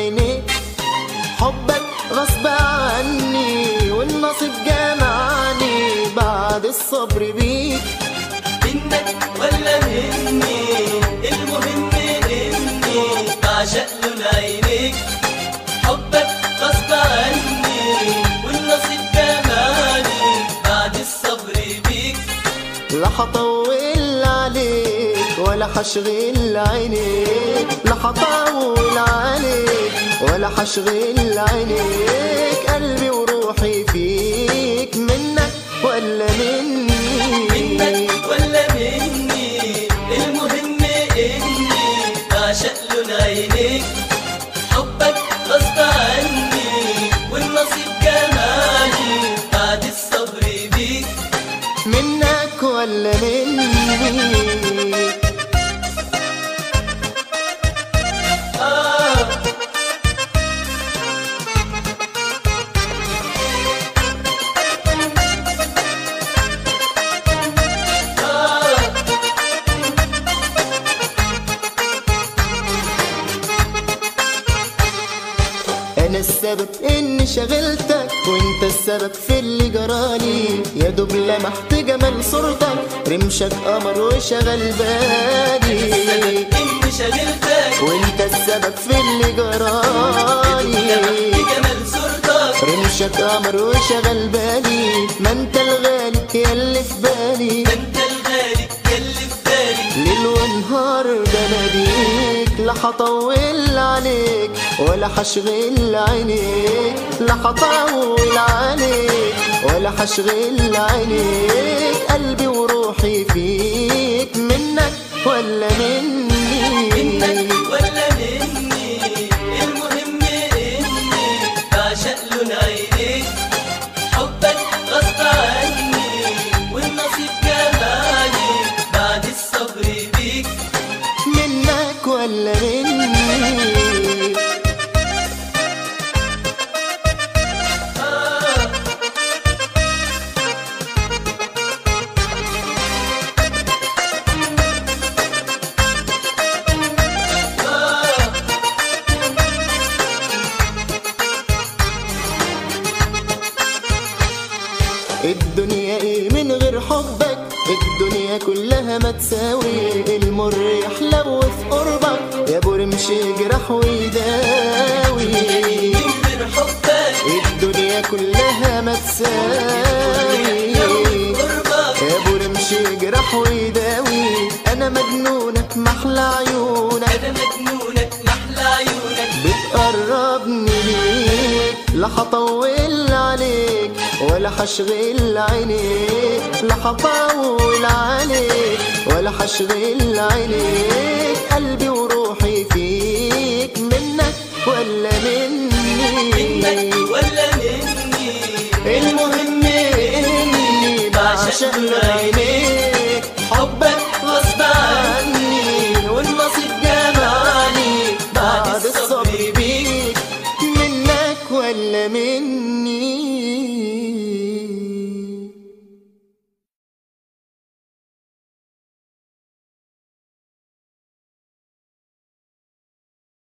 عينيك حبك غصب عني والنصيب جمعني بعد الصبر بيك منك ولا مني المهم اني بعشق لون عينيك حبك غصب عني والنصيب جمالي بعد الصبر بيك لا هطول عليك ولا هشغل عينيك لا هطول عليك ولا هشغل عينيك قلبي وروحي فيك منك ولا مني منك ولا مني المهم اني بعشق لون عينيك حبك غصب عني والنصيب جمالي بعد الصبر بيك منك ولا مني آه انا السبب اني شغلتك وانت السبب في اللي جرالي يا دوب لمحت جمال صورتك رمشك قمر وشغل بالي إني شغلتك وانت السبب في اللي جرالي بجمال صورتك رمشك قمر وشغل بالي ما انت الغالي يا اللي في بالي انت الغالي يلي في بالي ليل ونهار بناديك لا هطول عليك ولا هشغل عينيك لا هطول عليك ولا هشغل عينيك قلبي وروحي فيك منك ولا مني منك ولا مني المهم اني بعشق لون عينيك حبك غصب عني والنصيب جمالي بعد الصبر بيك منك ولا مني آه الدنيا ايه من غير حبك الدنيا كلها ما تساوي المر يحلو في قربك يا ابو رمش يجرح ويداوي من غير حبك الدنيا كلها ما تساوي قربك يا ابو رمش يجرح ويداوي انا مجنونك محلى عيونك انا مجنونك محلى عيونك بتقربني ليك لا هطول عليك ولا هشغل عينيك لا هطول عليك ولا هشغل عينيك قلبي وروحي فيك منك ولا مني منك ولا مني المهم اني بعشق عينيك حبك